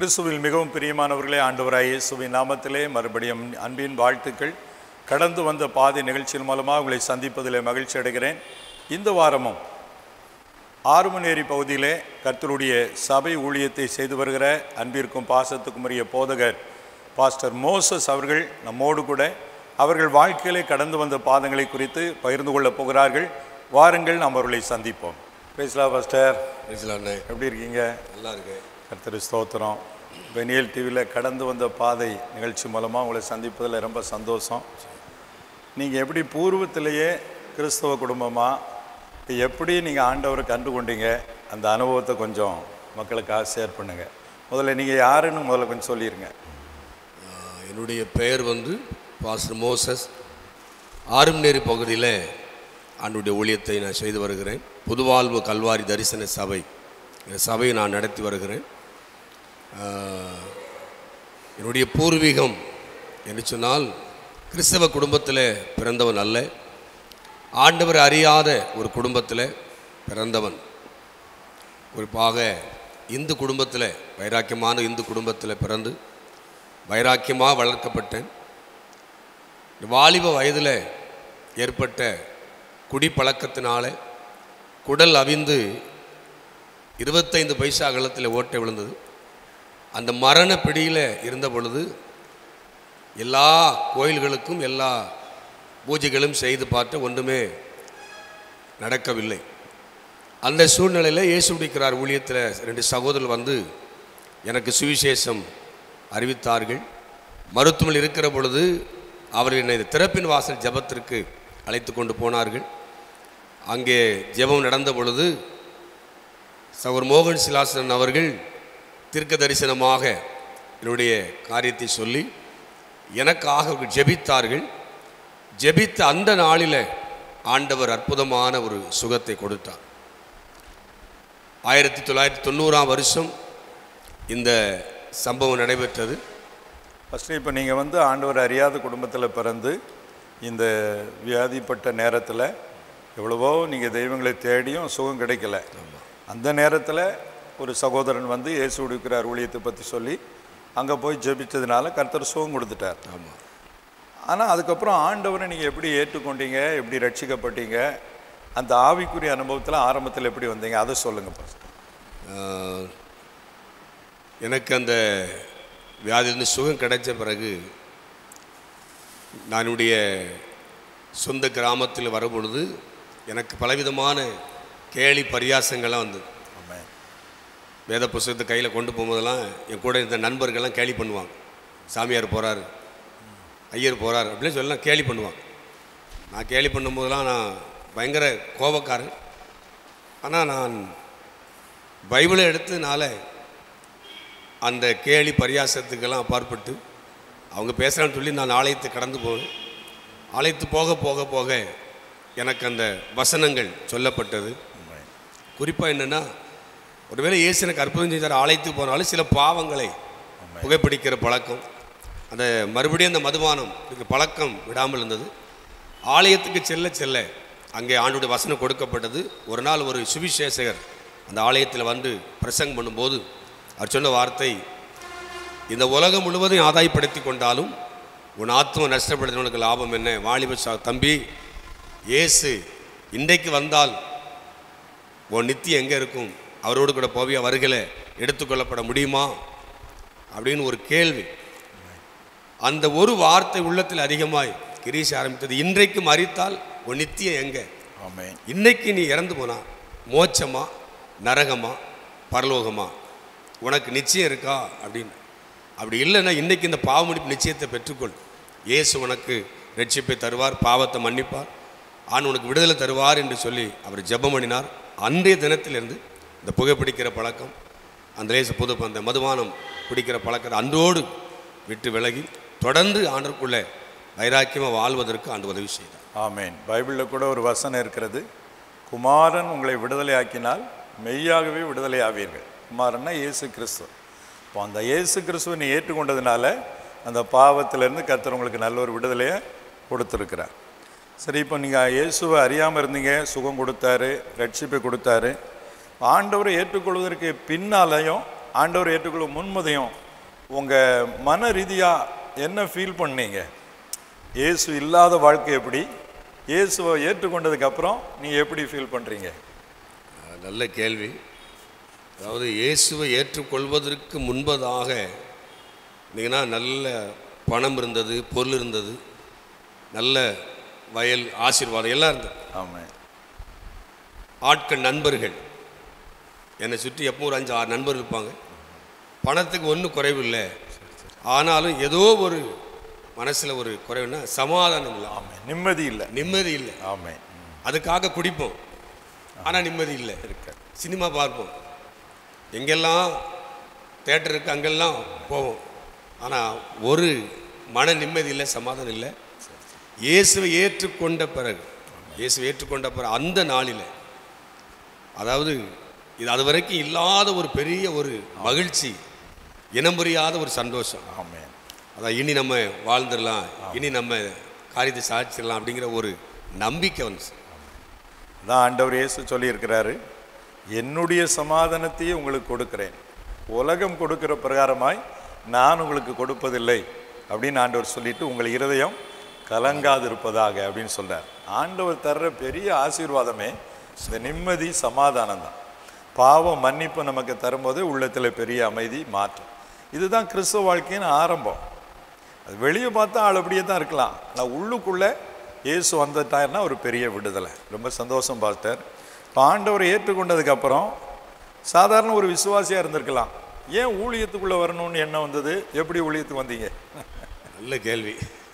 கிறிஸ்துவில் மிகவும் பிரியமானவர்களே ஆண்டவராய் இயேசுவின் நாமத்திலே மறுபடியும் அன்பின் வாழ்த்துக்கள் கடந்து வந்த பாதை நிகழ்ச்சியின் மூலமாக உங்களை சந்திப்பதில் மகிழ்ச்சி அடைகிறேன் இந்த வாரமும் ஆறுமநேரி பகுதியிலே கர்த்தருடைய சபை ஊழியத்தை செய்து வருகிற அன்பிற்கும் பாசத்துக்கும் உரிய போதகர் பாஸ்டர் மோசஸ் அவர்கள் நம்மோடு கூட அவர்கள் வாழ்க்கையிலே கடந்து வந்த பாதங்களை குறித்து பகிர்ந்து கொள்ளப் போகிறார்கள் வாருங்கள் நாம் அவர்களை சந்திப்போம் பேசலா பாஸ்டர் பேசலாண்ணே எப்படி இருக்கீங்க நல்லா இருக்கு கர்த்தர் ஸ்தோத்திரம் பெனியல் டிவியில் கடந்து வந்த பாதை நிகழ்ச்சி மூலமாக உங்களை சந்திப்பதில் ரொம்ப சந்தோஷம் நீங்கள் எப்படி பூர்வத்திலேயே கிறிஸ்தவ குடும்பமாக எப்படி நீங்கள் ஆண்டவரை கண்டு கொண்டீங்க அந்த அனுபவத்தை கொஞ்சம் மக்களுக்காக ஷேர் பண்ணுங்கள் முதல்ல நீங்கள் யாருன்னு முதல்ல கொஞ்சம் சொல்லிடுங்க ஆஹ் என்னுடைய பெயர் வந்து பாஸ்டர் மோசஸ் ஆறுமநேரி பகுதியில் ஆண்டுடைய ஊழியத்தை நான் செய்து வருகிறேன் புதுவாழ்வு கல்வாரி தரிசன சபை இந்த சபையை நான் நடத்தி வருகிறேன் ஆஹ் என்னுடைய பூர்வீகம் என்று சொன்னால் கிறிஸ்தவ குடும்பத்தில் பிறந்தவன் அல்ல ஆண்டவர் அறியாத ஒரு குடும்பத்தில் பிறந்தவன் குறிப்பாக இந்து குடும்பத்தில் வைராக்கியமான இந்து குடும்பத்தில் பிறந்து வைராக்கியமாக வளர்க்கப்பட்டேன் இந்த வாலிப வயதில் ஏற்பட்ட குடிப்பழக்கத்தினால குடல் அவிந்து இருபத்தைந்து பைசா அகலத்தில் ஓட்டை விழுந்தது அந்த மரண பிடியில் இருந்த பொழுது எல்லா கோயில்களுக்கும் எல்லா பூஜைகளும் செய்து பார்த்து ஒன்றுமே நடக்கவில்லை அந்த சூழ்நிலையில் இயேசு பிடிக்கிறார் ஊழியத்தில் ரெண்டு சகோதரர்கள் வந்து எனக்கு சுவிசேஷம் அறிவித்தார்கள் மருத்துவமனையில் இருக்கிற பொழுது அவர் என்னை திறப்பின் வாசல் ஜெபத்திற்கு அழைத்து கொண்டு போனார்கள் அங்கே ஜெபம் நடந்த பொழுது சகோர் மோகன் சிலாசன் அவர்கள் தீர்க்க தரிசனமாக என்னுடைய காரியத்தை சொல்லி எனக்காக அவர்கள் ஜெபித்தார்கள் ஜெபித்த அந்த நாளில் ஆண்டவர் அற்புதமான ஒரு சுகத்தை கொடுத்தார் ஆயிரத்தி தொள்ளாயிரத்தி தொண்ணூறாம் வருஷம் இந்த சம்பவம் நடைபெற்றது ஃபஸ்ட்டு இப்போ நீங்கள் வந்து ஆண்டவர் அறியாத குடும்பத்தில் பிறந்து இந்த வியாதிப்பட்ட நேரத்தில் எவ்வளவோ நீங்கள் தெய்வங்களை தேடியும் சுகம் கிடைக்கல அந்த நேரத்தில் ஒரு சகோதரன் வந்து இயேசு உடுக்கிறார் ஊழியத்தை பற்றி சொல்லி அங்கே போய் ஜெபிச்சதுனால கர்த்தர் சுகம் கொடுத்துட்டார் ஆமாம் ஆனால் அதுக்கப்புறம் ஆண்டவரை நீங்கள் எப்படி ஏற்றுக்கொண்டீங்க எப்படி ரட்சிக்கப்பட்டீங்க அந்த ஆவிக்குரிய அனுபவத்தில் ஆரம்பத்தில் எப்படி வந்தீங்க அதை சொல்லுங்கள் பாஸ்டர் ஆஹ், எனக்கு அந்த வியாதியிலிருந்து சுகம் கிடைச்ச பிறகு நான் என்னுடைய சொந்த கிராமத்தில் வரும்பொழுது எனக்கு பலவிதமான கேலி பரியாசங்கள்லாம் வந்தது ஆமென். வேத புஸ்தகத்தை கையில் கொண்டு போகும்போதெல்லாம் என் கூட இருந்த நண்பர்கள்லாம் கேலி பண்ணுவாங்க சாமியார் போகிறாரு ஐயர் போகிறார் அப்படின்னு சொல்லலாம் கேலி பண்ணுவாங்க நான் கேலி பண்ணும்போதெல்லாம் நான் பயங்கர கோபக்காரன் ஆனால் நான் பைபிளை எடுத்ததுனால அந்த கேலி பரியாசத்துக்கெல்லாம் அப்பாற்பட்டு அவங்க பேசுகிறான்னு சொல்லி நான் ஆலயத்தை கடந்து போவேன் ஆலயத்து போக போக போக எனக்கு அந்த வசனங்கள் சொல்லப்பட்டது குறிப்பாக என்னென்னா ஒருவேளை இயேசு எனக்கு அற்புதம் செஞ்சார் ஆலயத்துக்கு போனாலும் சில பாவங்களை புகைப்பிடிக்கிற பழக்கம் அந்த மறுபடியும் அந்த மதுபானம் இதுக்கு பழக்கம் விடாமல் இருந்தது ஆலயத்துக்கு செல்ல செல்ல அங்கே ஆண்டுடைய வசனம் கொடுக்கப்பட்டது ஒரு நாள் ஒரு சுவிசேஷகர் அந்த ஆலயத்தில் வந்து பிரசங்கம் பண்ணும்போது அவர் சொன்ன வார்த்தை இந்த உலகம் முழுவதும் ஆதாயப்படுத்தி கொண்டாலும் உன் ஆத்ம நஷ்டப்படுத்தினவனுக்கு லாபம் என்ன வாலிப சா- தம்பி இயேசு இன்றைக்கு வந்தால் உன் நித்தியம் எங்கே இருக்கும் அவரோடு கூட போவியா வருகலை எடுத்துக்கொள்ளப்பட முடியுமா அப்படின்னு ஒரு கேள்வி அந்த ஒரு வார்த்தை உள்ளத்தில் அதிகமாய் கிரீச ஆரம்பித்தது இன்றைக்கு மறித்தால் உன் நித்தியம் எங்கே ஆமென் இன்னைக்கு நீ இறந்து போனா மோட்சமா நரகமா பரலோகமா உனக்கு நிச்சயம் இருக்கா அப்படின்னு அப்படி இல்லைன்னா இன்னைக்கு இந்த பாவமன்னிப்பு நிச்சயத்தை பெற்றுக்கொள் இயேசு உனக்கு ரட்சிப்பை தருவார் பாவத்தை மன்னிப்பார் ஆண் உனக்கு விடுதலை தருவார் என்று சொல்லி அவர் ஜெபம் பண்ணினார் அன்றைய தினத்திலிருந்து இந்த புகைப்பிடிக்கிற பழக்கம் அந்த லேச புது அந்த மதுபானம் குடிக்கிற பழக்கத்தை அன்றோடு விட்டு விலகி தொடர்ந்து ஆண்டருக்குள்ளே வைராக்கியமாக வாழ்வதற்கு ஆண்டு உதவி செய்தார் ஆமென் பைபிளில் கூட ஒரு வசனம் இருக்கிறது குமாரன் உங்களை விடுதலையாக்கினால் மெய்யாகவே விடுதலை ஆவீர்கள் குமாரன்னா இயேசு கிறிஸ்து இப்போ அந்த இயேசு கிறிஸ்துவை நீ ஏற்றுக்கொண்டதுனால அந்த பாவத்திலிருந்து கர்த்தர் உங்களுக்கு நல்ல ஒரு விடுதலையை கொடுத்துருக்கிறார் சரி இப்போ நீங்கள் இயேசுவை அறியாமல் இருந்தீங்க சுகம் கொடுத்தாரு ரட்சிப்பை கொடுத்தாரு ஆண்டவரை ஏற்றுக்கொள்வதற்கு பின்னாலையும் ஆண்டவர் ஏற்றுக்கொள்ளும் முன்மதையும் உங்கள் மன ரீதியாக என்ன ஃபீல் பண்ணீங்க இயேசு இல்லாத வாழ்க்கை எப்படி இயேசுவை ஏற்றுக்கொண்டதுக்கு அப்புறம் நீங்கள் எப்படி ஃபீல் பண்ணுறீங்க அஹ் நல்ல கேள்வி அதாவது இயேசுவை ஏற்றுக்கொள்வதற்கு முன்பதாக நீங்கன்னா நல்ல பணம் இருந்தது பொருள் இருந்தது நல்ல வயல் ஆசீர்வாதம் எல்லாம் இருந்தது ஆமாம் ஆட்கள் நண்பர்கள் என்னை சுற்றி எப்போ ஒரு அஞ்சு ஆறு நண்பர்கள் இருப்பாங்க பணத்துக்கு ஒன்றும் குறைவில்லை ஆனாலும் ஏதோ ஒரு மனசில் ஒரு குறைவுன்னா சமாதானம் இல்லை ஆமாம் நிம்மதி இல்லை நிம்மதி இல்லை ஆமாம் அதுக்காக குடிப்போம் ஆனால் நிம்மதி இல்லை இருக்க சினிமா பார்ப்போம் எங்கெல்லாம் தேட்டர் இருக்கு அங்கெல்லாம் போவோம் ஆனால் ஒரு மன நிம்மதி இல்லை சமாதானம் இல்லை இயேசுவை ஏற்றுக்கொண்ட பிறகு இயேசுவை ஏற்றுக்கொண்ட பிறகு அந்த நாளில் அதாவது இது அது வரைக்கும் இல்லாத ஒரு பெரிய ஒரு மகிழ்ச்சி இனம் புரியாத ஒரு சந்தோஷம் ஆமாம் அதான் இனி நம்ம வாழ்ந்துடலாம் இனி நம்ம காரியத்தை சாதிச்சிடலாம் அப்படிங்கிற ஒரு நம்பிக்கை வந்துச்சு அதான் ஆண்டவர் இயேசு சொல்லியிருக்கிறாரு என்னுடைய சமாதானத்தையே உங்களுக்கு கொடுக்கிறேன் உலகம் கொடுக்கிற பிரகாரமாய் நான் உங்களுக்கு கொடுப்பதில்லை அப்படின்னு ஆண்டவர் சொல்லிட்டு உங்கள் இருதயம் கலங்காது இருப்பதாக அப்படின்னு சொல்றார் ஆண்டவர் தர்ற பெரிய ஆசீர்வாதமே இந்த நிம்மதி சமாதானம் தான் பாவம் மன்னிப்பு நமக்கு தரும்போது உள்ளத்தில் பெரிய அமைதி மாற்றம் இதுதான் கிறிஸ்துவ வாழ்க்கையின் ஆரம்பம் அது வெளியே பார்த்தா ஆள் அப்படியே தான் இருக்கலாம் ஆனால் உள்ளுக்குள்ளே இயேசு வந்துட்டாருன்னா ஒரு பெரிய விடுதலை ரொம்ப சந்தோஷம் பாஸ்டர் இப்போ ஆண்டவரை ஏற்றுக்கொண்டதுக்கப்புறம் சாதாரண ஒரு விசுவாசியாக இருந்திருக்கலாம் ஏன் ஊழியத்துக்குள்ளே வரணும்னு எண்ணம் வந்தது எப்படி ஊழியத்துக்கு வந்தீங்க நல்ல கேள்வி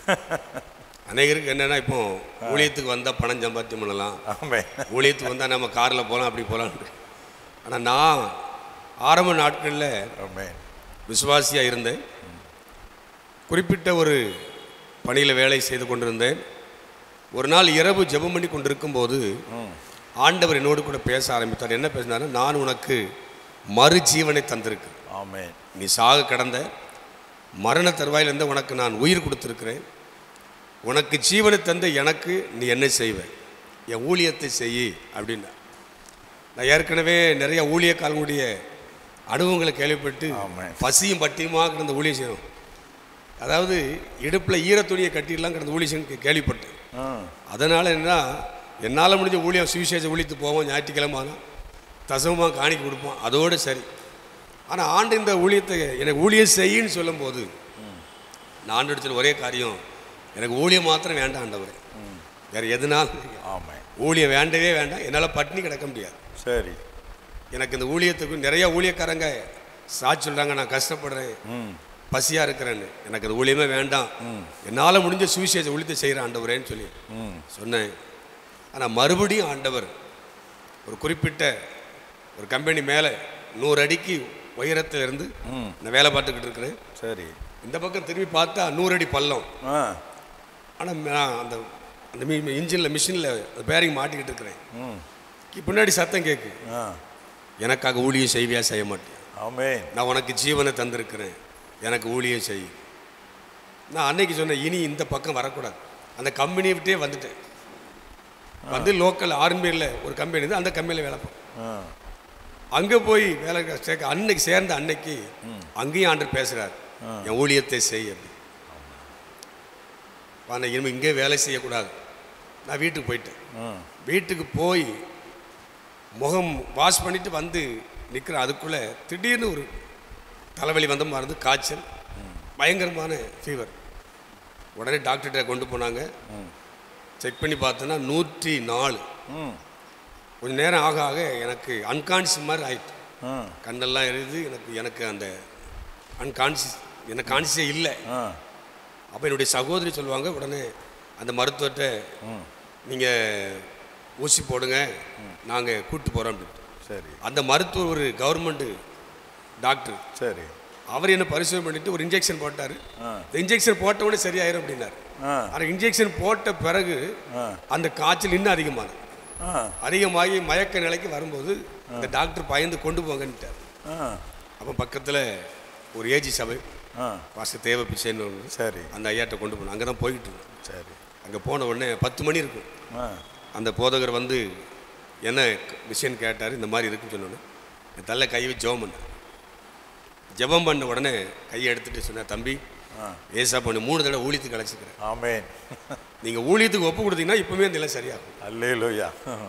அநேகருக்கு என்னன்னா இப்போ ஊழியத்துக்கு வந்தால் பணம் சம்பாத்தியம் பண்ணலாம் ஆமே ஊழியத்துக்கு வந்தால் நம்ம காரில் போகலாம் அப்படி போகலான்னு ஆனால் நான் ஆரம்ப நாட்களில் ஆமே விசுவாசியாக இருந்தேன் குறிப்பிட்ட ஒரு பணியில் வேலை செய்து கொண்டிருந்தேன் ஒரு நாள் இரவு ஜெபம் பண்ணி கொண்டிருக்கும்போது ஆண்டவர் என்னோடு கூட பேச ஆரம்பித்தார் என்ன பேசினாரு நான் உனக்கு மறு ஜீவனை தந்திருக்கேன் ஆமே நீ சாக கடந்த மரண தருவாயிலிருந்து உனக்கு நான் உயிர் கொடுத்துருக்கிறேன் உனக்கு ஜீவனை தந்த எனக்கு நீ என்ன செய்வ என் ஊழியத்தை செய் அப்படின்னா நான் ஏற்கனவே நிறைய ஊழியக்காரங்களுடைய அனுபவங்களை கேள்விப்பட்டு ஆமென். பசியும் பட்டியுமாக கிடந்த ஊழியம் செய்யணும் அதாவது இடுப்பில் ஈரத்துணியை கட்டிடலாம் கிடந்த ஊழியம் செய்யணும் கேள்விப்பட்டேன் ஆ அதனால் என்ன என்னால் முடிஞ்ச ஊழியம் சுவிசேஷ ஊழியத்து போவோம் ஞாயிற்றுக்கிழமை ஆனால் தசமமாக காணிக்க கொடுப்போம் அதோடு சரி ஆனால் ஆண்டு இந்த ஊழியத்தை எனக்கு ஊழியம் செய்யின்னு சொல்லும்போது நான் ஆண்டு சொன்ன ஒரே காரியம் எனக்கு ஊழியம் மாத்திரம் வேண்டாம் ஆண்டவரே வேறு எதுனாலும் ஆமே ஊழியம் வேண்டவே வேண்டாம் என்னால் பட்டினி கிடக்க முடியாது சரி எனக்கு இந்த ஊழியத்துக்கு நிறைய ஊழியக்காரங்க சாட்சி சொல்கிறாங்க நான் கஷ்டப்படுறேன் ம் பசியாக இருக்கிறேன்னு எனக்கு அது ஊழியமே வேண்டாம் என்னால் முடிஞ்ச சுவிசேஷ ஊழியத்தை செய்கிற ஆண்டவரேன்னு சொல்லி ம் சொன்னேன் ஆனால் மறுபடியும் ஆண்டவர் ஒரு குறிப்பிட்ட ஒரு கம்பெனி மேலே நூறு அடிக்கு உயரத்தில் இருந்து ம் நான் வேலை பார்த்துக்கிட்டு இருக்கிறேன் சரி இந்த பக்கம் திரும்பி பார்த்தா நூறு அடி பள்ளம் ஆ ஆனால் நான் அந்த அந்த மீ இன்ஜினில் மிஷினில் பேரிங் மாட்டிக்கிட்டு இருக்கிறேன் ம் கி- பின்னாடி சத்தம் கேட்கு ஆ எனக்காக ஊழியம் செய்வியா செய்ய மாட்டேன் ஆமே நான் உனக்கு ஜீவனை தந்திருக்கிறேன் எனக்கு ஊழியம் செய் நான் அன்னைக்கு சொன்னேன் இனி இந்த பக்கம் வரக்கூடாது அந்த கம்பெனியை விட்டே வந்துட்டேன் வந்து லோக்கல் ஆர்மியில் ஒரு கம்பெனி இருந்து அந்த கம்பெனியில் வேலை பார்த்தேன் ஆ அங்கே போய் வேலை சேர்க்க அன்னைக்கு சேர்ந்த அன்னைக்கு அங்கேயும் ஆண்டர் பேசுகிறார் என் ஊழியத்தை செய் அப்படி நான் இனிமேல் இங்கே வேலை செய்யக்கூடாது நான் வீட்டுக்கு போயிட்டேன் ம் வீட்டுக்கு போய் முகம் வாஷ் பண்ணிட்டு வந்து நிற்கிறேன் அதுக்குள்ளே திடீர்னு ஒரு தலைவலி வந்த மாதிரி இருந்து காய்ச்சல் பயங்கரமான ஃபீவர் உடனே டாக்டர்கிட்ட கொண்டு போனாங்க செக் பண்ணி பார்த்தோன்னா நூற்றி நாலு ம் கொஞ்ச நேரம் ஆக ஆக எனக்கு அன்கான்ஷியஸ் மாதிரி ஆயிட்டு ம் கண்ணெல்லாம் எரியுது எனக்கு எனக்கு அந்த அன்கான்ஷியஸ் எனக்கு கான்சியஸே இல்லை ஆ அப்போ என்னுடைய சகோதரி சொல்லுவாங்க உடனே அந்த மருத்துவர்கிட்ட ம் நீங்கள் ஊசி போடுங்க நாங்கள் கூட்டு போகிறோம் அப்படின்ட்டு சரி அந்த மருத்துவர் ஒரு கவர்மெண்ட்டு டாக்டர் சரி அவர் என்ன பரிசோதனை பண்ணிட்டு ஒரு இன்ஜெக்ஷன் போட்டார் ஆ இந்த இன்ஜெக்ஷன் போட்ட உடனே சரியாயிரும் அப்படின்னாரு ஆ ஆனால் இன்ஜெக்ஷன் போட்ட பிறகு ஆ அந்த காய்ச்சல் இன்னும் அதிகமானது ஆ அதிகமாகி மயக்க நிலைக்கு வரும்போது இந்த டாக்டர் பயந்து கொண்டு போங்கன்ட்டார் ஆ அப்போ பக்கத்தில் ஒரு ஏஜி சபை ஆ பாஸ்டர் தேவ பிச்சைன்னு ஒன்று சரி அந்த ஐயாட்ட கொண்டு போனோம் அங்கே தான் போயிட்டு இருந்தோம் சரி அங்கே போன உடனே பத்து மணி இருக்கும் ஆ அந்த போதகர் வந்து என்ன விஷயம் கேட்டார் இந்த மாதிரி இருக்குன்னு சொன்னோன்னே என் தள்ள கை வச்சு ஜோம் பண்ணார் ஜெபம் பண்ண உடனே கையை எடுத்துட்டு சொன்னேன் தம்பி ஏசா பண்ணி மூணு தடவை ஊழியத்துக்கு அழைச்சிக்கிறேன் ஆமென் நீங்கள் ஊழியத்துக்கு ஒப்பு கொடுத்தீங்கன்னா இப்போவே இந்த நிலை சரியாகும் அல்லேலூயா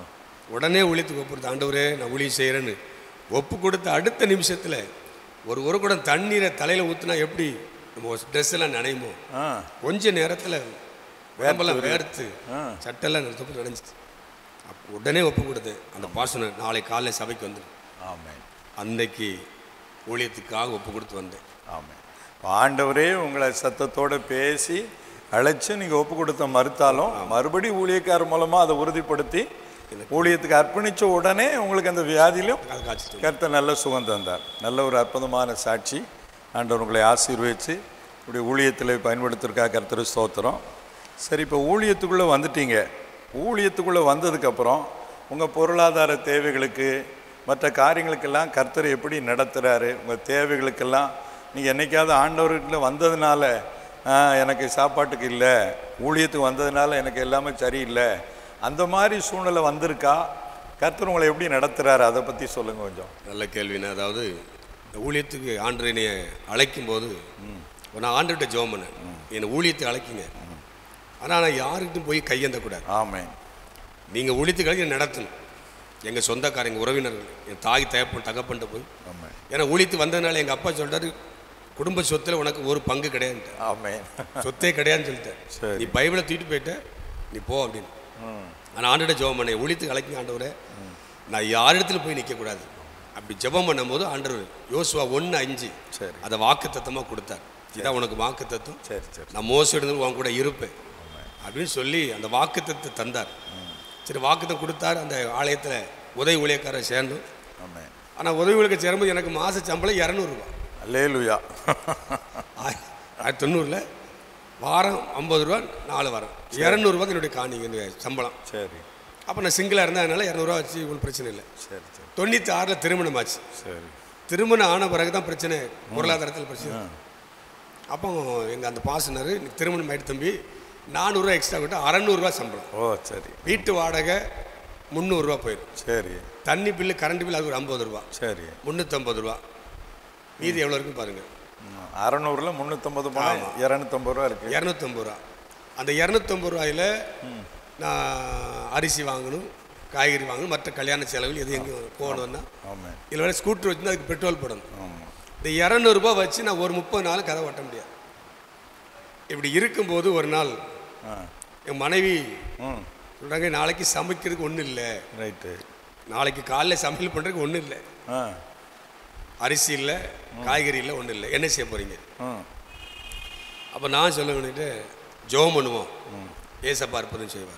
உடனே ஊழியத்துக்கு ஒப்பு கொடுத்த ஆண்டவரே நான் ஊழியம் செய்கிறேன்னு ஒப்பு கொடுத்த அடுத்த நிமிஷத்தில் ஒரு ஒரு குடம் தண்ணீரை தலையில் ஊற்றினா எப்படி நம்ம ட்ரெஸ் எல்லாம் நனையுமோ ஆ கொஞ்ச நேரத்தில் உடம்பெல்லாம் வேர்த்து சட்டெல்லாம் நிறுத்தப்பட்டு நனைஞ்சிச்சு அப்போ உடனே ஒப்பு கொடுத்தேன் அந்த பாசனம் நாளை காலைல சபைக்கு வந்துடும் ஆமென் அன்னைக்கு ஊழியத்துக்காக ஒப்பு கொடுத்து வந்தேன் ஆமென் ஆண்டவரே உங்களை சத்தத்தோட பேசி அழைச்சு நீங்கள் ஒப்பு கொடுத்த மறுத்தாலும் மறுபடி ஊழியக்காரர் மூலமாக அதை உறுதிப்படுத்தி ஊழியத்துக்கு அர்ப்பணிச்ச உடனே உங்களுக்கு அந்த வியாதியிலும் அது காய்ச்சிட்டு கர்த்தர் நல்ல சுகம் தந்தார் நல்ல ஒரு அற்புதமான சாட்சி ஆண்டவர் உங்களை ஆசீர்வதிச்சு இப்படி ஊழியத்தில் பயன்படுத்திருக்கா கர்த்தர் ஸ்தோத்திரம் சரி இப்போ ஊழியத்துக்குள்ளே வந்துட்டீங்க ஊழியத்துக்குள்ளே வந்ததுக்கப்புறம் உங்கள் பொருளாதார தேவைகளுக்கு மற்ற காரியங்களுக்கெல்லாம் கர்த்தர் எப்படி நடத்துகிறாரு உங்கள் தேவைகளுக்கெல்லாம் நீங்கள் என்னைக்காவது ஆண்டவர்கிட்ட வந்ததுனால "ஆ, எனக்கு சாப்பாட்டுக்கு இல்லை ஊழியத்துக்கு வந்ததுனால எனக்கு எல்லாமே சரியில்லை அந்த மாதிரி சூழ்நிலை வந்திருக்கா கர்த்தர் உங்களை எப்படி நடத்துகிறாரு அதை பற்றி சொல்லுங்கள் கொஞ்சம் நல்ல கேள்வினா அதாவது இந்த ஊழியத்துக்கு ஆண்டு என்னைய அழைக்கும் போது நான் ஆண்டுகிட்ட ஜெபம் பண்ணேன் என்னை ஊழியத்தை அழைக்குங்க ஆனால் நான் யாருக்கிட்டும் போய் கையேந்தக்கூடாது ஆமென் நீங்கள் ஊழியத்துக்கு அழைக்க நடத்தணும் எங்கள் சொந்தக்காரங்க உறவினர்கள் என் தாய் தகப்பன் தகப்பன்ட்ட போய் ஆமென் ஏன்னா ஊழியத்து வந்ததுனால எங்கள் அப்பா சொல்றாரு குடும்ப சொத்துல உனக்கு ஒரு பங்கு கிடையாது ஆமென் சொத்தே கிடையாதுன்னு சொல்லிட்டேன் சரி. நீ பைபிளை தூக்கிட்டு போயிட்ட நீ போ அப்படின்னு ம் ஆனால் ஆண்டோட ஜெபம் பண்ணேன் ஊழியத்துக்கு அழைக்கும் ஆண்டவரே நான் யாரிடத்துல போய் நிற்கக்கூடாது அப்படி ஜெபம் பண்ணும்போது ஆண்டவர் யோசுவா ஒன்று அஞ்சு சரி அதை வாக்கு தத்தமாக கொடுத்தார் இதான் உனக்கு வாக்கு தத்துவம் சரி சரி நான் மோசடி உன் கூட இருப்பேன் அப்படின்னு சொல்லி அந்த வாக்குத்தத்தை தந்தார் சரி வாக்குத்தம் கொடுத்தார் அந்த ஆலயத்தில் உதவி ஊழியக்காரர் சேர்ந்தோம் ஆமென் ஆனால் உதவி ஊழியக்க சேரும்போது எனக்கு மாத சம்பளம் இரநூறுபா அல்லேலுயா ஆயிரத்தி தொண்ணூறில் வாரம் ஐம்பது ரூபா நாலு வாரம் இரநூறுபா என்னுடைய காணிங்க என்னுடைய சம்பளம் சரி அப்போ நான் சிங்கிளாக இருந்தேன் அதனால் இரநூறுவா வச்சு ஒன்றும் பிரச்சனை இல்லை சரி சரி தொண்ணூற்றி ஆறில் திருமணம் ஆச்சு சரி திருமணம் ஆன பிறகு தான் பிரச்சனை பொருளாதாரத்தில் பிரச்சனை அப்போ எங்கள் அந்த பாசனர் திருமணம் ஆயிட்டு தம்பி நானூறுரூவா எக்ஸ்ட்ரா விட்டு அறநூறுவா சம்பளம் ஓ சரி வீட்டு வாடகை முந்நூறுரூவா போயிடும் சரி தண்ணி பில்லு கரண்ட் பில்லு அது ஒரு ஐம்பது ரூபா சரி முந்நூற்றம்பது ரூபா மீதி எவ்வளோ இருக்குன்னு பாருங்கள் ம், அறநூறுல முந்நூற்றம்பது பணம் இரநூத்தம்பது ரூபா இருக்கு இரநூத்தம்பது ரூபா அந்த இரநூத்தம்பது ரூபாயில் நான் அரிசி வாங்கணும் காய்கறி வாங்கணும் மற்ற கல்யாண செலவில் எது எங்கேயும் போகணுன்னா ஆமாம் இதில் வேறு ஸ்கூட்டர் வச்சுருந்தா அதுக்கு பெட்ரோல் போடணும் ஆமாம் இந்த இரநூறுபா வச்சு நான் ஒரு முப்பது நாள் கதை ஓட்ட முடியாது இப்படி இருக்கும்போது ஒரு நாள் ஆ என் மனைவி ம் சொல்கிறாங்க நாளைக்கு சமைக்கிறதுக்கு ஒன்றும் இல்லை ரைட்டு நாளைக்கு காலைல சமையல் பண்ணுறதுக்கு ஒன்றும் இல்லை ஆ அரிசி இல்லை காய்கறி இல்லை ஒன்றும் இல்லை என்ன செய்ய போகிறீங்க ம் அப்போ நான் சொல்ல வேண்டிட்டு ஜோம் பண்ணுவோம் ஏசப்பா அற்புதம் செய்வார்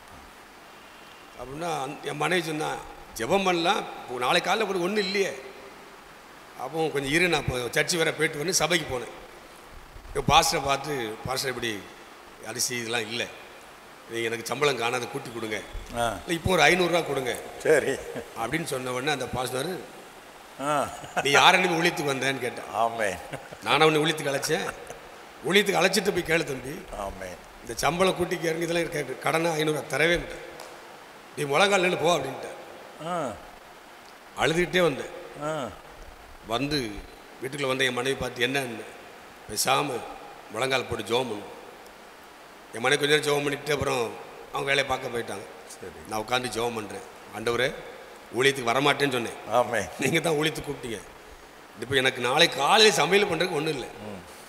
அப்படின்னா அந்த- என் மனைவி சொன்னா ஜெபம் பண்ணலாம் இப்போ நாளை காலைல கூட ஒன்றும் இல்லையே அப்போ கொஞ்சம் இரு நான் இப்போ சர்ச்சு வேற போயிட்டு வந்து சபைக்கு போனேன் இப்போ பாஸ்டரை பார்த்து பாஸ்டர் இப்படி அரிசி இதெல்லாம் இல்லை நீங்கள் எனக்கு சம்பளம் காணாத கூட்டி கொடுங்க ஆ இல்லை இப்போ ஒரு ஐநூறுரூவா கொடுங்க சரி அப்படின்னு சொன்ன உடனே அந்த பாஸ்டர் ஆ நீ யாரை நம்பி ஊழியத்துக்கு வந்தேன்னு கேட்டேன் ஆமே நானும் அவனை ஊழியத்துக்கு அழைச்சேன் ஊழியத்துக்கு அழைச்சிட்டு போய் கேளு தம்பி ஆமே இந்த சம்பளம் கூட்டி இறங்கி இதெல்லாம் இருக்க கடனை ஐநூறுவா தரவே மாட்டேன் நீ முழங்கால் நின்று போ அப்படின்ட்டு ஆ அழுதுகிட்டே வந்தேன் ஆ வந்து வீட்டுக்குள்ள வந்த என் மனைவி பார்த்து என்னன்னு பேசாமல் முழங்கால் போட்டு ஜோம் பண்ணும் என் மனைவி கொஞ்ச நேரம் ஜோம் பண்ணிட்டு அப்புறம் அவங்க வேலையை பார்க்க போயிட்டாங்க சரி நான் உட்காந்து ஜோம் பண்ணுறேன் ஆண்டவரே ஊழியத்துக்கு வரமாட்டேன்னு சொன்னேன் ஆமே நீங்கள் தான் ஊழியத்துக்கு கூப்பிட்டீங்க இப்போ எனக்கு நாளைக்கு காலையில் சமையல் பண்ணுறதுக்கு ஒன்றும் இல்லை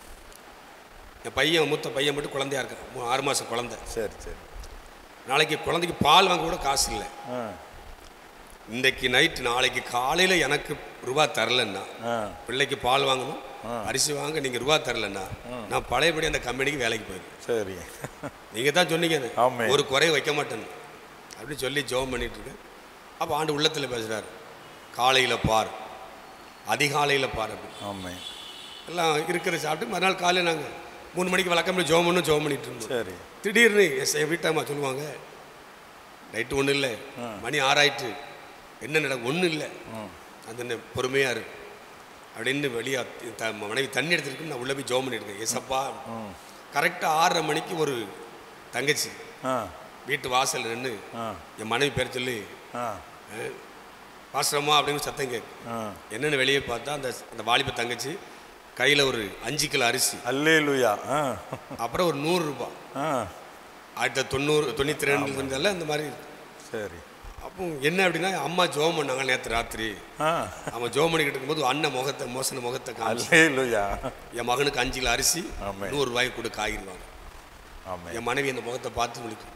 என் பையன் மூத்த பையன் மட்டும் குழந்தையா இருக்கான் மூ- ஆறு மாதம் குழந்தை சரி சரி நாளைக்கு குழந்தைக்கு பால் வாங்க கூட காசு இல்லை ஆ இன்றைக்கு நைட்டு நாளைக்கு காலையில் எனக்கு ரூபா தரலன்னா ஆ பிள்ளைக்கு பால் வாங்கணும் அரிசி வாங்க நீங்கள் ரூபா தரலன்னா நான் பழையபடி அந்த கம்பெனிக்கு வேலைக்கு போயிருக்கேன் சரி நீங்கள் தான் சொன்னீங்க ஆமே. ஒரு குறைய வைக்க மாட்டேன்னு அப்படின்னு சொல்லி ஜெபம் பண்ணிட்டு இருக்கேன் அப்போ ஆண்டு உள்ளத்தில் பேசுகிறார் காலையில் பார் அதிகாலையில் பார் அப்படின்னு ஆமே எல்லாம் இருக்கிற சாப்பிட்டு மறுநாள் காலையில் நாங்கள் மூணு மணிக்கு வழக்கம் ஜோம் பண்ணணும் ஜோம் பண்ணிட்டு இருந்தோம் சரி திடீர்னு எஸ் என் வீட்டாம்மா சொல்லுவாங்க நைட்டு ஒன்றும் இல்லை மணி ஆறாயிட்டு என்ன நட ஒன்றும் இல்லை ம் அந்த பொறுமையாக இரு அப்படின்னு வெளியே த மனைவி தண்ணி எடுத்துருக்கு நான் உள்ளே போய் ஜோம் பண்ணியிருக்கேன் எசப்பா ம் கரெக்டாக ஆறரை மணிக்கு ஒரு தங்கச்சி ஆ வீட்டு வாசல் நின்று ஆ என் மனைவி பேர் சொல்லி ஆ அஹ், பாஸ்டரம்மா அப்படின்னு சத்தம் கேட்கு ஆ என்னென்னு வெளியே பார்த்தா அந்த அந்த வாலிப தங்கச்சி கையில் ஒரு அஞ்சு கிலோ அரிசி அல்லேலுயா ஆ அப்புறம் ஒரு நூறு ரூபாய் ஆ ஆயிரத்தி தொண்ணூறு தொண்ணூற்றி ரெண்டு இருந்தால அந்த மாதிரி சரி அப்போ என்ன அப்படின்னா அம்மா ஜோம் பண்ணாங்க நேற்று ராத்திரி ஆ அவன் ஜோம் பண்ணிக்கிட்டு இருக்கும்போது அண்ணன் முகத்தை மோசன முகத்தை காமிச்சு அல்லேலுயா என் மகனுக்கு அஞ்சு கிலோ அரிசி ஆமென். நூறு ரூபாய்க்கு கொடு காய்கறி வாங்க ஆமென் என் மனைவி அந்த முகத்தை பார்த்து முடிக்கும்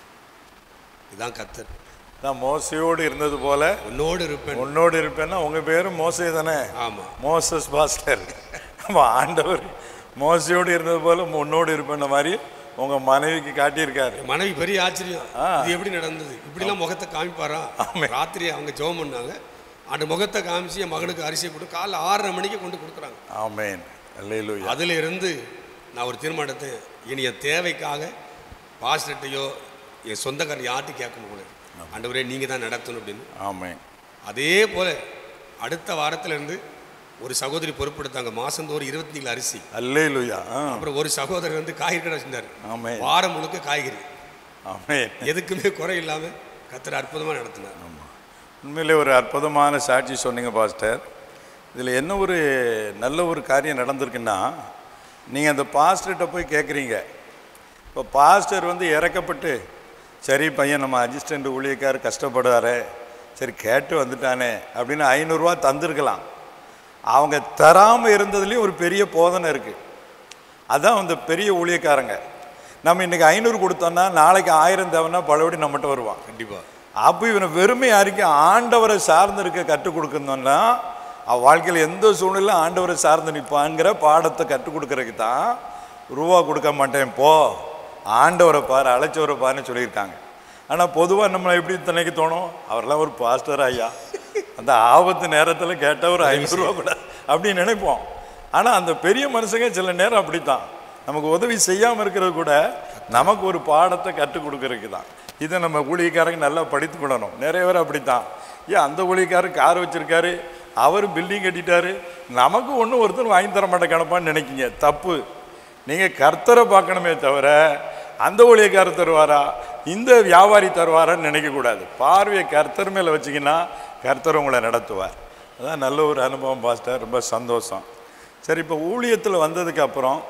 இதுதான் கத்தர் நான் மோசையோடு இருந்தது போல உன்னோடு இருப்பேன் உன்னோடு இருப்பேன்னா உங்க பேரும் மோசே தானே ஆமாம் மோசஸ் பாஸ்டர் ஆமா, ஆண்டவர் மோசையோடு இருந்தது போல உன்னோடு இருப்பேன்ன மாதிரி உங்க மனைவிக்கு காட்டியிருக்காரு என் மனைவி பெரிய ஆச்சரியம் ஆ. இது எப்படி நடந்தது இப்படிலாம் முகத்தை காமிப்பாரா ராத்திரி அவங்க ஜெபம் பண்ணாங்க அந்த முகத்தை காமிச்சு என் மகனுக்கு அரிசியை கொடு காலைல ஆறரை மணிக்கு கொண்டு கொடுக்குறாங்க ஆமென் அல்லேலுயா அதுல இருந்து நான் ஒரு தீர்மானத்தை இனி என் தேவைக்காக பாஸ்டர்ட்டையோ என் சொந்தக்காரர் யார்ட்டும் கேட்க முடியாது ஆண்டவரே நீங்க தான் நடத்தணும் அப்படின்னு ஆமென் அதே போல அடுத்த வாரத்துல இருந்து ஒரு சகோதரி பொறுப்பெடுத்தாங்க மாசந்தோறும் இருபத்தி நாலு அரிசி அல்லேலுயா ஆ அப்புறம் ஒரு சகோதரர் வந்து காய்கறி கடை வச்சிருந்தாரு ஆமென் வாரம் முழுக்க காய்கறி ஆமென் எதுக்குமே குறை இல்லாம கத்தர் அற்புதமா நடத்தினார் உண்மையிலே ஒரு அற்புதமான சாட்சி சொன்னீங்க பாஸ்டர் இதில் என்ன ஒரு நல்ல ஒரு காரியம் நடந்திருக்குன்னா நீங்கள் அந்த பாஸ்டர்கிட்ட போய் கேட்குறீங்க இப்போ பாஸ்டர் வந்து இறக்கப்பட்டு சரி பையன் நம்ம அசிஸ்டண்ட் ஊழியக்கார் கஷ்டப்படுறாரு சரி கேட்டு வந்துட்டானே அப்படின்னு ஐநூறுரூவா தந்திருக்கலாம் அவங்க தராமல் இருந்ததுலேயும் ஒரு பெரிய போதனை இருக்குது அதான் அந்த பெரிய ஊழியக்காரங்க நம்ம இன்னைக்கு ஐநூறு கொடுத்தோம்னா நாளைக்கு ஆயிரம் தேவைன்னா பழையபடி நம்மகிட்ட வருவான் கண்டிப்பா அப்போ இவனை வெறுமை அறிக்கை ஆண்டவரை சார்ந்து இருக்க கற்றுக் கொடுக்கணும்னா அவன் வாழ்க்கையில் எந்த சூழ்நிலையும் ஆண்டவரை சார்ந்து நிற்பாங்கிற பாடத்தை கற்றுக் கொடுக்கறதுக்கு தான் ரூபா கொடுக்க மாட்டேன் போ ஆண்டவரை பாரு அழைச்சவரை பாருன்னு சொல்லியிருக்காங்க ஆனால் பொதுவாக நம்மளை எப்படி நினைக்க தோணும் அவரெல்லாம் ஒரு பாஸ்டர் ஐயா அந்த ஆபத்து நேரத்தில் கேட்டால் ஒரு ஐநூறுரூவா கூட அப்படின்னு நினைப்போம் ஆனால் அந்த பெரிய மனுஷங்க சில நேரம் அப்படித்தான் நமக்கு உதவி செய்யாமல் இருக்கிறது கூட நமக்கு ஒரு பாடத்தை கற்றுக் கொடுக்கறதுக்கு தான் இதை நம்ம ஊழியக்காரங்க நல்லா படித்துக்கிடணும் நிறைய பேர் அப்படித்தான் ஏன் அந்த ஊழியக்காரர் கார் வச்சிருக்காரு அவர் பில்டிங் கட்டிட்டாரு நமக்கு ஒன்றும் ஒருத்தர் வாங்கி தர மாட்டேங்கானப்பான்னு நினைக்கிங்க தப்பு நீங்கள் கர்த்தரை பார்க்கணுமே தவிர அந்த ஊழியக்காரர் தருவாரா இந்த வியாபாரி தருவாரான்னு நினைக்கக்கூடாது பார்வையை கர்த்தர் மேலே வச்சிங்கன்னா கர்த்தர் உங்களை நடத்துவார் அதான் நல்ல ஒரு அனுபவம் பாஸ்டர் ரொம்ப சந்தோஷம் சரி இப்போ ஊழியத்தில் வந்ததுக்கு அப்புறம்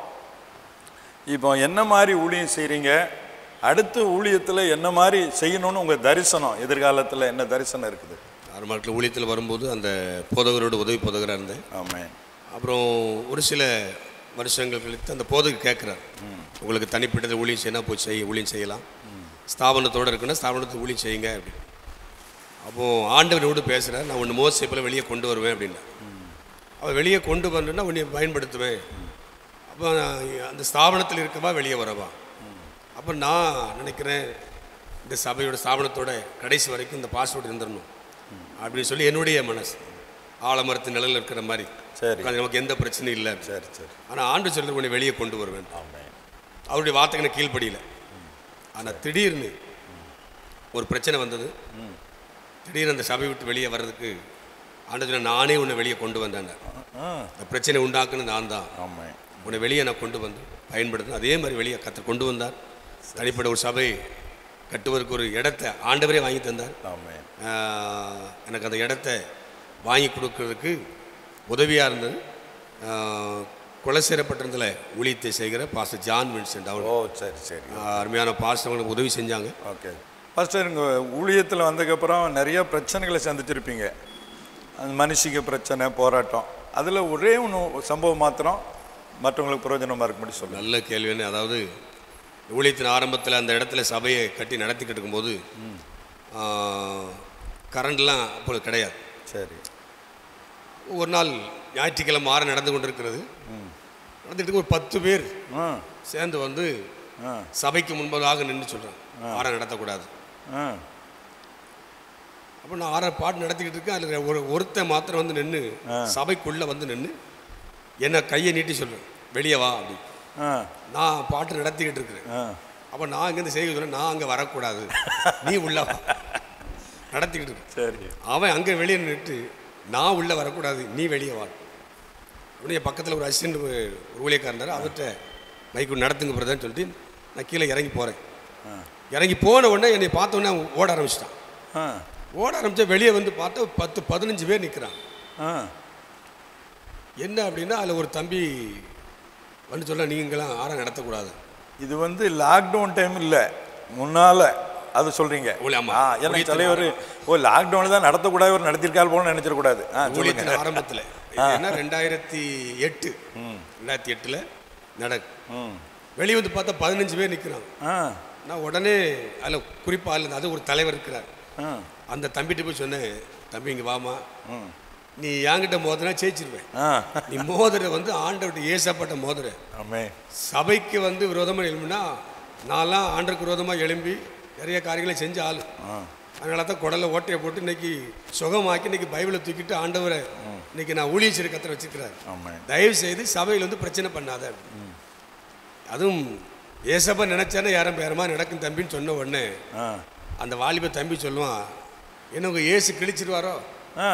இப்போ என்ன மாதிரி ஊழியம் செய்கிறீங்க அடுத்த ஊழியத்தில் என்ன மாதிரி செய்யணும்னு உங்கள் தரிசனம் எதிர்காலத்தில் என்ன தரிசனம் இருக்குது ஆரம்பத்தில் ஊழியத்தில் வரும்போது அந்த போதகரோட உதவி போதகராக இருந்தேன் ஆமென் அப்புறம் ஒரு சில வருஷங்கள் கழித்து அந்த போதகர் கேட்குறார் உங்களுக்கு தனிப்பட்டதை ஊழியம் செய்யணும் போய் செய்ய ஊழியம் செய்யலாம் ஸ்தாபனத்தோடு இருக்குன்னா ஸ்தாபனத்தை ஊழியம் செய்யுங்க அப்படின்னு அப்போது ஆண்டவனோடு பேசுகிறார் நான் ஒன்று மோசை போல வெளியே கொண்டு வருவேன் அப்படின்னா அவன் வெளியே கொண்டு வரணுன்னா உன்னை பயன்படுத்துவேன் அப்போ நான் அந்த ஸ்தாபனத்தில் இருக்கவா வெளியே வரவா அப்போ நான் நினைக்கிறேன் இந்த சபையோட ஸ்தாபனத்தோட கடைசி வரைக்கும் இந்த பாஸ்வேர்டு இருந்துடணும் அப்படின்னு சொல்லி என்னுடைய மனசு ஆலமரத்து நிழல்ல இருக்கிற மாதிரி சரி உட்கார்ந்து நமக்கு எந்த பிரச்சனையும் இல்லை சரி சரி ஆனால் ஆண்டு சொல்ல உன்னை வெளியே கொண்டு வருவேன் ஆமென் அவருடைய வார்த்தைக்கு எனக்கு கீழ்ப்படியில ஆனால் திடீர்னு ஒரு பிரச்சனை வந்தது திடீர்னு அந்த சபை விட்டு வெளியே வர்றதுக்கு ஆண்டு சொன்ன நானே உன்னை வெளியே கொண்டு வந்தேன் ஆ அந்த பிரச்சனை உண்டாக்குன்னு நான் தான் ஆமென் உன்னை வெளியே நான் கொண்டு வந்து பயன்படுத்தினேன் அதே மாதிரி வெளியே கத்த கொண்டு வந்தார் தனிப்பட்ட ஒரு சபை கட்டுவதற்கு ஒரு இடத்த ஆண்டவரே வாங்கி தந்தார் ஆமென் ஆஹ், எனக்கு அந்த இடத்த வாங்கி கொடுக்கறதுக்கு உதவியாக இருந்தது ஆஹ், குலசேரப்பட்டினத்தில் ஊழியத்தை செய்கிற பாஸ்டர் ஜான் வின்சென்ட் அவர் ஓ சரி சரி அருமையான பாஸ்டர் அவங்களுக்கு உதவி செஞ்சாங்க ஓகே ஃபஸ்ட்டு உங்கள் ஊழியத்தில் வந்ததுக்கப்புறம் நிறைய பிரச்சனைகளை சந்திச்சிருப்பீங்க அந்த மனுஷிக பிரச்சனை போராட்டம் அதில் ஒரே ஒன்று சம்பவம் மாத்திரம் மற்றவங்களுக்கு பிரயோஜனமாக இருக்கும்படி சொல்லுங்கள் நல்ல கேள்வின்னு அதாவது ஊழியத்தின் ஆரம்பத்தில் அந்த இடத்துல சபையை கட்டி நடத்திக்கிட்டு இருக்கும்போது ஆஹ், கரண்ட்லாம் அப்பொழுது கிடையாது சரி ஒரு நாள் ஞாயிற்றுக்கிழமை மாற நடந்து கொண்டிருக்கிறது நடந்துட்டு இருக்கு ஒரு பத்து பேர் ஆ சேர்ந்து வந்து ஆ சபைக்கு முன்பதாக நின்று சொல்கிறேன் ஆரம் நடத்தக்கூடாது ஆ அப்போ நான் ஆற பாட்டு நடத்திக்கிட்டு இருக்கேன் அதில் ஒரு ஒருத்தன் மாத்திரம் வந்து நின்று சபைக்குள்ளே வந்து நின்று என்ன கையை நீட்டி சொல்றேன் வெளியே வா அப்படி ஆ நான் பாட்டு நடத்திக்கிட்டு இருக்கிறேன் ஆ அப்போ நான் இங்கேருந்து செய்ய சொல்ல நான் அங்கே வரக்கூடாது நீ உள்ள வா நடத்திக்கிட்டு இருக்கேன் சரி அவன் அங்கே வெளியே நின்றுட்டு நான் உள்ளே வரக்கூடாது நீ வெளியே வா உடனே பக்கத்தில் ஒரு அசிஸ்டன்ட் ஒரு ஊழியக்காரர் இருந்தார் அவர்கிட்ட மைக்கு நடத்துங்க பிரதான்னு சொல்லிட்டு நான் கீழே இறங்கி போகிறேன் ஆ இறங்கி போன உடனே என்னை பார்த்த உடனே அவன் ஓட ஆரம்பிச்சிட்டான் ஆ ஓட ஆரம்பிச்சா வெளியே வந்து பார்த்தா ஒரு பத்து பதினஞ்சு பேர் நிற்கிறாங்க ஆ என்ன அப்படின்னா அதில் ஒரு தம்பி வந்து சொல்ல நீங்களாம் ஆரம் நடத்தக்கூடாது இது வந்து லாக்டவுன் டைம் இல்லை முன்னால அது சொல்றீங்க ஓ, ஆமா. ஆ என்ன தலைவர் ஓ லாக்டவுனில் தான் நடத்தக்கூடாது ஒரு நடத்திருக்கால் போல நினைச்சிடக்கூடாது ஆ சொல்லுங்க ஊழியத்தின் ஆரம்பத்தில் என்ன ரெண்டாயிரத்தி எட்டு ரெண்டாயிரத்தி எட்டில் நட ம் வெளியே வந்து பார்த்தா பதினஞ்சு பேர் நிற்கிறாங்க ஆ நான் உடனே அதில் குறிப்பாக அதில் அது ஒரு தலைவர் இருக்கிறார் ஆ அந்த தம்பிகிட்ட போய் சொன்னேன் தம்பி இங்கே வாமா ம் நீ என்கிட்ட மோதினா ஜெயிச்சிருவேன் ஆ நீ மோதிர வந்து ஆண்டவர்கிட்ட ஏசப்பட்ட மோதிர ஆமே சபைக்கு வந்து விரோதமாக எழும்பினா நான்லாம் ஆண்டருக்கு விரோதமாக எழும்பி நிறைய காரியங்களை செஞ்ச ஆள் ஆ அதனால தான் குடலை ஓட்டையை போட்டு இன்னைக்கு சுகமாக்கி இன்னைக்கு பைபிளை தூக்கிட்டு ஆண்டவரை இன்னைக்கு நான் ஊழியர் கத்திர வச்சிருக்கிறார் ஆமே தயவு செய்து சபையில் வந்து பிரச்சனை பண்ணாத அதுவும் ஏசப்பா நினைச்சானே யாரும் பேரமா நடக்கும் தம்பின்னு சொன்ன உடனே ஆ அந்த வாலிப தம்பி சொல்லுவான் என்ன உங்க ஏசு கிழிச்சிருவாரோ ஆ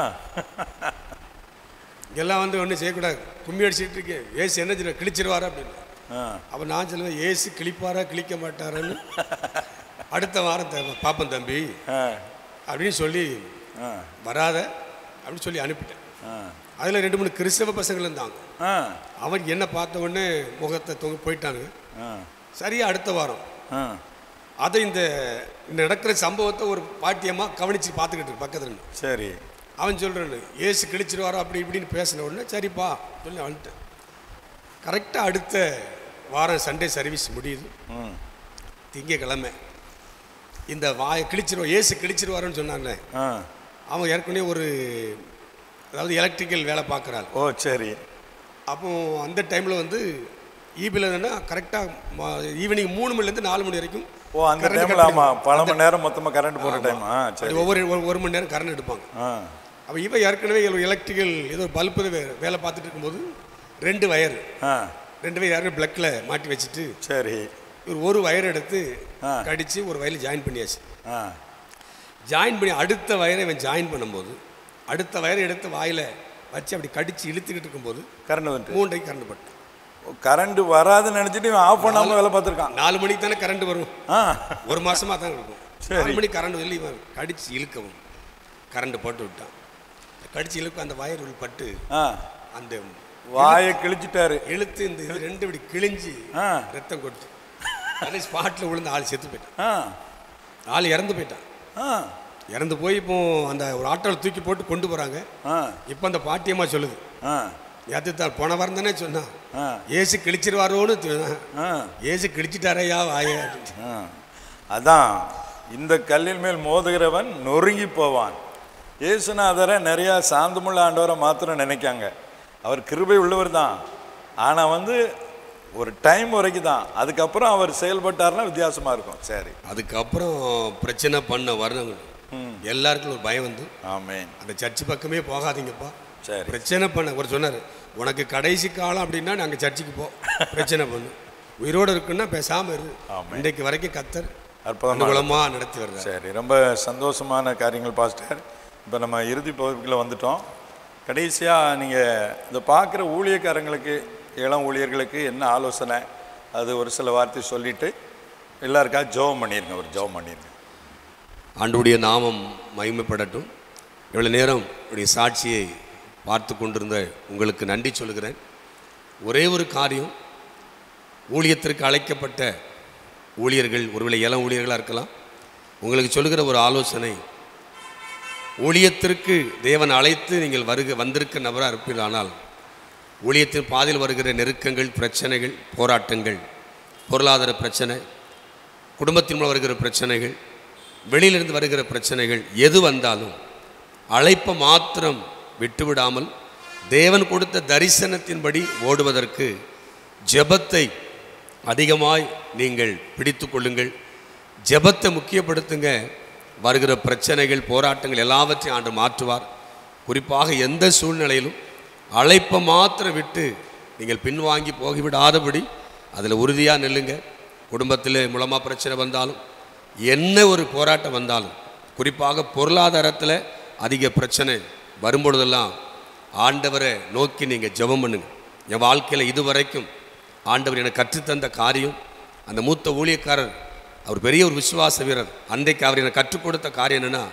எல்லாம் வந்து ஒன்றும் செய்யக்கூடாது கும்மி அடிச்சிட்டு இருக்கேன் ஏசு என்ன செய்ய கிழிச்சிருவாரா அப்படின்னு ஆ அப்போ நான் சொல்லுவேன் ஏசு கிழிப்பாரா கிழிக்க மாட்டாரான்னு அடுத்த வாரம் த பாப்பன் தம்பி ஆ அப்படின்னு சொல்லி ஆ வராத அப்படின்னு சொல்லி அனுப்பிட்டேன் ஆ அதில் ரெண்டு மூணு கிறிஸ்தவ பசங்கள் இருந்தாங்க ஆ அவன் என்ன பார்த்த உடனே முகத்தை தொங்க போயிட்டானுங்க ஆ சரியா அடுத்த வாரம் ஆ அதை இந்த இந்த நடக்கிற சம்பவத்தை ஒரு பாட்டியமாக கவனித்து பார்த்துக்கிட்டு இருக்கு பக்கத்துல நின்னு. சரி அவன் சொல்கிறான் ஏசு கிழிச்சிருவாரோ அப்படி இப்படின்னு பேசின உடனே சரிப்பா சொல்லி வந்துட்டேன் கரெக்டாக அடுத்த வாரம் சண்டே சர்வீஸ் முடியுது ம் திங்கக்கிழமை இந்த வாயை கிழிச்சிருவா ஏசு கிழிச்சிருவாருன்னு சொன்னானே ஆ அவன் ஏற்கனவே ஒரு அதாவது எலக்ட்ரிக்கல் வேலை பார்க்குறாள் ஓ சரி அப்போ அந்த டைமில் வந்து ஈபியில் என்னன்னா கரெக்டாக ஈவினிங் மூணு மணிலேருந்து நாலு மணி வரைக்கும் ஓ அந்த current டைமில் cut ஆமாம் பல மணி நேரம் மொத்தமாக கரண்ட் போகிற டைம் ஆ அது சரி ஒவ்வொரு ஒரு- ஒரு மணி நேரம் கரண்ட் எடுப்பாங்க ஆ அப்போ இவன் ஏற்கனவே எலக்ட்ரிக்கல் ஏதோ பல்பு வேலை பார்த்துட்டு இருக்கும்போது ரெண்டு வயர் ஆ ரெண்டு வயர் யாரும் பிளக்கில் மாட்டி வச்சுட்டு சரி இவர் ஒரு வயர் எடுத்து ஆ. கடித்து ஒரு வயரில் ஜாயின் பண்ணியாச்சு ஆ ஜாயின் பண்ணி அடுத்த வயரை இவன் ஜாயின் பண்ணும்போது அடுத்த வயரை எடுத்து வாயில் வச்சு அப்படி கடித்து இழுத்துக்கிட்டு இருக்கும்போது கரண்ட் வந்துட்டு மூன்றைக்கு கரண்ட் பட்டு கரண்ட் வராதுன்னு நினச்சிட்டு இவன் ஆஃப் பண்ணாமல் வேலை பார்த்துருக்கான் நாலு மணிக்கு தானே கரண்ட் வரும் ஆ ஒரு மாசமா தான் இருக்கும் சரி. நாலு மணி கரண்ட் வெளியே இவன் கடிச்சு இழுக்கவும் கரண்ட் போட்டு விட்டான் கடிச்சு இழுக்க அந்த வயர் உள் பட்டு ஆ அந்த வாயை கிழிச்சிட்டாரு இழுத்து இந்த இது ரெண்டு இப்படி கிழிஞ்சு ஆ ரத்தம் கொட்டு அதே ஸ்பாட்டில் விழுந்து ஆள் செத்து போயிட்டான் ஆ ஆள் இறந்து போயிட்டான் ஆ இறந்து போய் இப்போ அந்த ஒரு ஆட்டோவில் தூக்கி போட்டு கொண்டு போகிறாங்க ஆ இப்போ அந்த பாட்டியம்மா சொல்லுது ஆ நேற்று தான் போன வாரம் தானே சொன்னான் ஆ ஏசு கிழிச்சிருவாரோன்னு சொன்னான். ஆ ஏசு கிழிச்சிட்டாரையா வாய அப்படின்ட்டு. ஆ. அதான் இந்த கல்லின் மேல் மோதுகிறவன் நொறுங்கி போவான் இயேசுநாதரை நிறையா சாந்தமுள்ள ஆண்டவரை மாத்திரம் நினைக்காங்க அவர் கிருபை உள்ளவர் தான் ஆனால் வந்து ஒரு டைம் வரைக்கும் தான் அதுக்கப்புறம் அவர் செயல்பட்டாருன்னா வித்தியாசமாக இருக்கும் சரி அதுக்கப்புறம் பிரச்சனை பண்ண வரணும் எல்லாருக்கும் ஒரு பயம் வந்து ஆமேன் அந்த சர்ச்சு பக்கமே போகாதீங்கப்பா சரி பிரச்சனை பண்ண ஒரு சொன்னார் உனக்கு கடைசி காலம் அப்படின்னா நாங்கள் சர்ச்சுக்கு போ பிரச்சனை பண்ணு உயிரோடு இருக்குன்னா பேசாமல் இரு ஆமென். இன்றைக்கு வரைக்கும் கத்தர் அற்புதமாக அனுகூலமாக நடத்தி வர்றார் சரி ரொம்ப சந்தோஷமான காரியங்கள் பாஸ்டர் இப்போ நம்ம இறுதி பகுதிக்குள்ள வந்துட்டோம் கடைசியாக நீங்கள் இந்த பார்க்குற ஊழியக்காரங்களுக்கு இளம் ஊழியர்களுக்கு என்ன ஆலோசனை அது ஒரு சில வார்த்தை சொல்லிட்டு எல்லாருக்கா ஜெபம் பண்ணிருங்க ஒரு ஜெபம் பண்ணிருங்க ஆண்டுடைய நாமம் மகிமைப்படட்டும் இவ்வளோ நேரம் உடைய சாட்சியை பார்த்து கொண்டிருந்த உங்களுக்கு நன்றி சொல்கிறேன் ஒரே ஒரு காரியம் ஊழியத்திற்கு அழைக்கப்பட்ட ஊழியர்கள் ஒருவேளை இளம் ஊழியர்களாக இருக்கலாம் உங்களுக்கு சொல்லுகிற ஒரு ஆலோசனை ஊழியத்திற்கு தேவன் அழைத்து நீங்கள் வருக வந்திருக்க நபராக இருப்பீர்களானால் ஊழியத்தின் பாதையில் வருகிற நெருக்கங்கள் பிரச்சனைகள் போராட்டங்கள் பொருளாதார பிரச்சனை குடும்பத்தின் மூலம் வருகிற பிரச்சனைகள் வெளியிலிருந்து வருகிற பிரச்சனைகள் எது வந்தாலும் அழைப்பை மாத்திரம் விட்டுவிடாமல் தேவன் கொடுத்த தரிசனத்தின்படி ஓடுவதற்கு ஜெபத்தை அதிகமாய் நீங்கள் பிடித்து கொள்ளுங்கள் ஜெபத்தை முக்கியப்படுத்துங்க வருகிற பிரச்சனைகள் போராட்டங்கள் எல்லாவற்றையும் ஆண்டு மாற்றுவார் குறிப்பாக எந்த சூழ்நிலையிலும் அழைப்பை மாத்திரம் விட்டு நீங்கள் பின்வாங்கி போகிவிடாதபடி அதில் உறுதியாக நில்லுங்க குடும்பத்தில் மூலமாக பிரச்சனை வந்தாலும் என்ன ஒரு போராட்டம் வந்தாலும் குறிப்பாக பொருளாதாரத்தில் அதிக பிரச்சனை வரும்பொழுதெல்லாம் ஆண்டவரை நோக்கி நீங்கள் ஜெபம் பண்ணுங்க என் வாழ்க்கையில் இதுவரைக்கும் ஆண்டவர் எனக்கு கற்றுத்தந்த காரியம் அந்த மூத்த ஊழியக்காரர் அவர் பெரிய ஒரு விசுவாச வீரர் அன்றைக்கு அவர் எனக்கு கற்றுக் கொடுத்த காரியம் என்னென்னா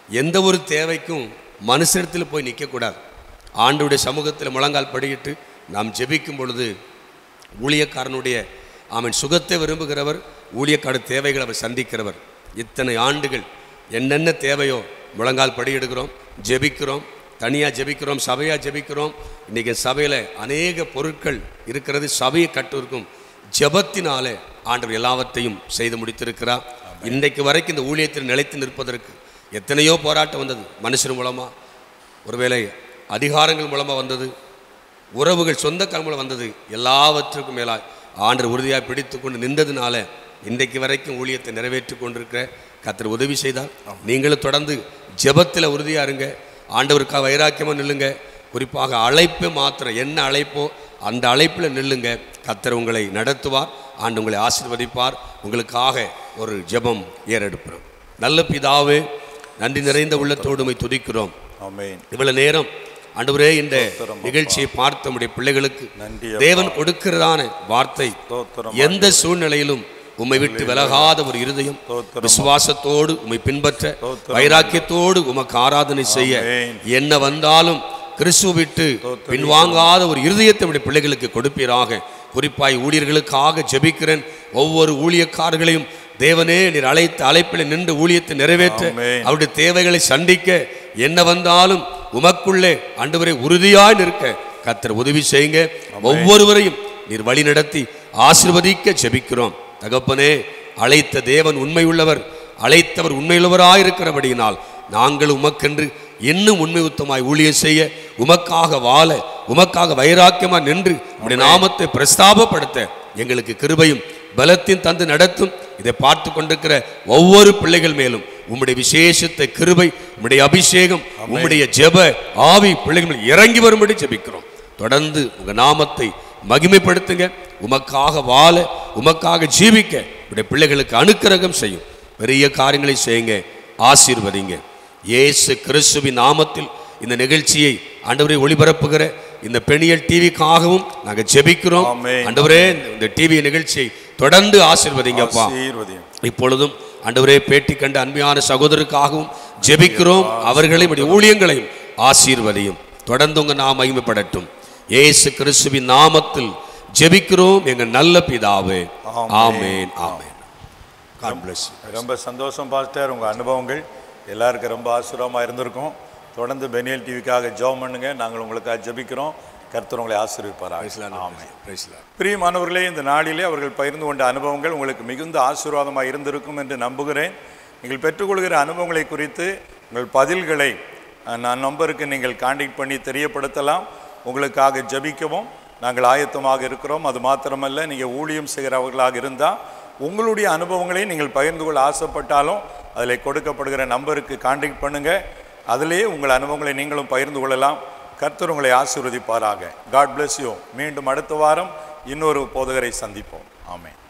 எந்த ஒரு தேவைக்கும் மனுஷனத்தில் போய் நிற்கக்கூடாது ஆண்டுடைய சமூகத்தில் முழங்கால் படியிட்டு நாம் ஜெபிக்கும் பொழுது ஊழியக்காரனுடைய அவன் சுகத்தை விரும்புகிறவர் ஊழியக்காரர் தேவைகளை அவர் சந்திக்கிறவர் இத்தனை ஆண்டுகள் என்னென்ன தேவையோ முழங்கால் படியிடுகிறோம் ஜெபிக்கிறோம் தனியாக ஜெபிக்கிறோம் சபையாக ஜெபிக்கிறோம் இன்றைக்கி சபையில் அநேக பொருட்கள் இருக்கிறது சபையை கட்டிருக்கும் ஜெபத்தினாலே ஆண்டவர் எல்லாவற்றையும் செய்து முடித்திருக்கிறார் இன்றைக்கு வரைக்கும் இந்த ஊழியத்தில் நிலைத்து நிற்பதற்கு எத்தனையோ போராட்டம் வந்தது மனுஷன் மூலமாக ஒருவேளை அதிகாரங்கள் மூலமாக வந்தது உறவுகள் சொந்த மூலம் வந்தது எல்லாவற்றுக்கும் மேலாய் ஆண்டு உறுதியாக பிடித்து கொண்டு நின்றதுனால இன்றைக்கு வரைக்கும் ஊழியத்தை நிறைவேற்றி கொண்டிருக்கிற கத்தர் உதவி செய்தார் நீங்களும் தொடர்ந்து ஜெபத்தில் உறுதியாக இருங்க ஆண்டவருக்காக வைராக்கியமாக நில்லுங்க குறிப்பாக அழைப்பு மாத்திரம் என்ன அழைப்போ அந்த அழைப்பில் நில்லுங்க கத்தர் உங்களை நடத்துவார் ஆண்டு உங்களை ஆசீர்வதிப்பார் உங்களுக்காக ஒரு ஜெபம் ஏறெடுக்கிறோம் நல்ல பிதாவே நன்றி நிறைந்த உள்ளத்தோடு உம்மை துதிக்கிறோம் ஆமென் இவ்வளவு நேரம் ஆண்டவரே இந்த நிகழ்ச்சியை பார்த்த நம்முடைய பிள்ளைகளுக்கு நன்றி தேவன் கொடுக்கிறதான வார்த்தை ஸ்தோத்திரம் எந்த சூழ்நிலையிலும் உம்மை விட்டு விலகாத ஒரு இருதயம் ஸ்தோத்திரம். விசுவாசத்தோடு உம்மை பின்பற்ற ஸ்தோத்திரம். வைராக்கியத்தோடு உமக்கு ஆராதனை செய்ய ஆமென். என்ன வந்தாலும் கிறிஸ்துவ விட்டு பின்வாங்காத ஒரு இருதயத்தை நம்முடைய பிள்ளைகளுக்கு கொடுப்பீராக குறிப்பாய் ஊழியர்களுக்காக ஜெபிக்கிறேன் ஒவ்வொரு ஊழியக்காரர்களையும் தேவனே நீர் அழைத்த அழைப்பில் நின்று ஊழியத்தை நிறைவேற்ற ஆமென். அவருடைய தேவைகளை சந்திக்க என்ன வந்தாலும் உமக்குள்ளே ஆண்டவரை உறுதியாய் நிற்க கத்தர் உதவி செய்யுங்க ஒவ்வொருவரையும் நீர் வழி நடத்தி ஆசிர்வதிக்க ஜெபிக்கிறோம் தகப்பனே அழைத்த தேவன் உண்மை உள்ளவர் அழைத்தவர் உண்மையுள்ளவராய் இருக்கிறபடியினால் நாங்கள் உமக்கென்று இன்னும் உண்மை உத்தமாய் ஊழியம் செய்ய உமக்காக வாழ உமக்காக வைராக்கியமா நின்று உடைய நாமத்தை பிரஸ்தாபப்படுத்த எங்களுக்கு கிருபையும் பலத்தையும் தந்து நடத்தும் இதை பார்த்து கொண்டிருக்கிற ஒவ்வொரு பிள்ளைகள் மேலும் உம்முடைய விசேஷத்தை கிருபை உம்முடைய அபிஷேகம் உம்முடைய ஜெப ஆவி பிள்ளைகள் மேல் இறங்கி வரும்படி ஜெபிக்கிறோம் தொடர்ந்து உங்க நாமத்தை மகிமைப்படுத்துங்க உமக்காக வாழ உமக்காக ஜீவிக்க உடைய பிள்ளைகளுக்கு அனுக்கிரகம் செய்யும் பெரிய காரியங்களை செய்யுங்க ஆசீர்வதிங்க இயேசு கிறிஸ்துவின் நாமத்தில் இந்த நிகழ்ச்சியை ஆண்டவரை ஒளிபரப்புகிற இந்த பெணியல் டிவிக்காகவும் நாங்கள் ஜெபிக்கிறோம் ஆமென். ஆண்டவரே இந்த டிவி நிகழ்ச்சியை தொடர்ந்து ஆசீர்வதிங்கப்பா ஆசீர்வதியும் இப்பொழுதும் ஆண்டவரே பேட்டி கண்ட அன்பியான சகோதரருக்காகவும் ஜெபிக்கிறோம் அவர்களையும் உடைய ஊழியங்களையும் ஆசீர்வதியும் தொடர்ந்து உங்க நாம் மகிமைப்படட்டும் இயேசு கிறிஸ்துவின் நாமத்தில் ஜெபிக்கிறோம் எங்க நல்ல பிதாவே ஆமென் ஆமென் God bless you. ரொம்ப சந்தோஷம் பாஸ்டர் உங்கள் அனுபவங்கள் எல்லாருக்கும் ரொம்ப ஆசீர்வாதமாக இருந்திருக்கும் தொடர்ந்து பெனியல் டிவிக்காக ஜெபம் பண்ணுங்க நாங்கள் உங்களுக்காக ஜெபிக்கிறோம் கர்த்தர் உங்களை ஆசீர்விப்பாராக Praise the Lord. Praise the Lord. பிரியமானவர்களே இந்த நாளிலே அவர்கள் பகிர்ந்து கொண்ட அனுபவங்கள் உங்களுக்கு மிகுந்த ஆசீர்வாதமாக இருந்திருக்கும் என்று நம்புகிறேன் நீங்கள் பெற்றுக்கொள்கிற அனுபவங்களை குறித்து உங்கள் பதில்களை அஹ், நான் நம்பருக்கு நீங்கள் காண்டாக்ட் பண்ணி தெரியப்படுத்தலாம் உங்களுக்காக ஜெபிக்கவும் நாங்கள் ஆயத்தமாக இருக்கிறோம் அது மாத்திரமல்ல நீங்கள் ஊழியம் செய்கிறவர்களாக இருந்தால் உங்களுடைய அனுபவங்களை நீங்கள் பகிர்ந்து கொள்ள ஆசைப்பட்டாலும் அதில் கொடுக்கப்படுகிற நம்பருக்கு காண்டாக்ட் பண்ணுங்கள் அதிலேயே உங்கள் அனுபவங்களை நீங்களும் பகிர்ந்து கொள்ளலாம் கர்த்தர் உங்களை ஆசீர்வதிப்பாராக காட் bless யூ மீண்டும் அடுத்த வாரம் இன்னொரு போதகரை சந்திப்போம் ஆமென்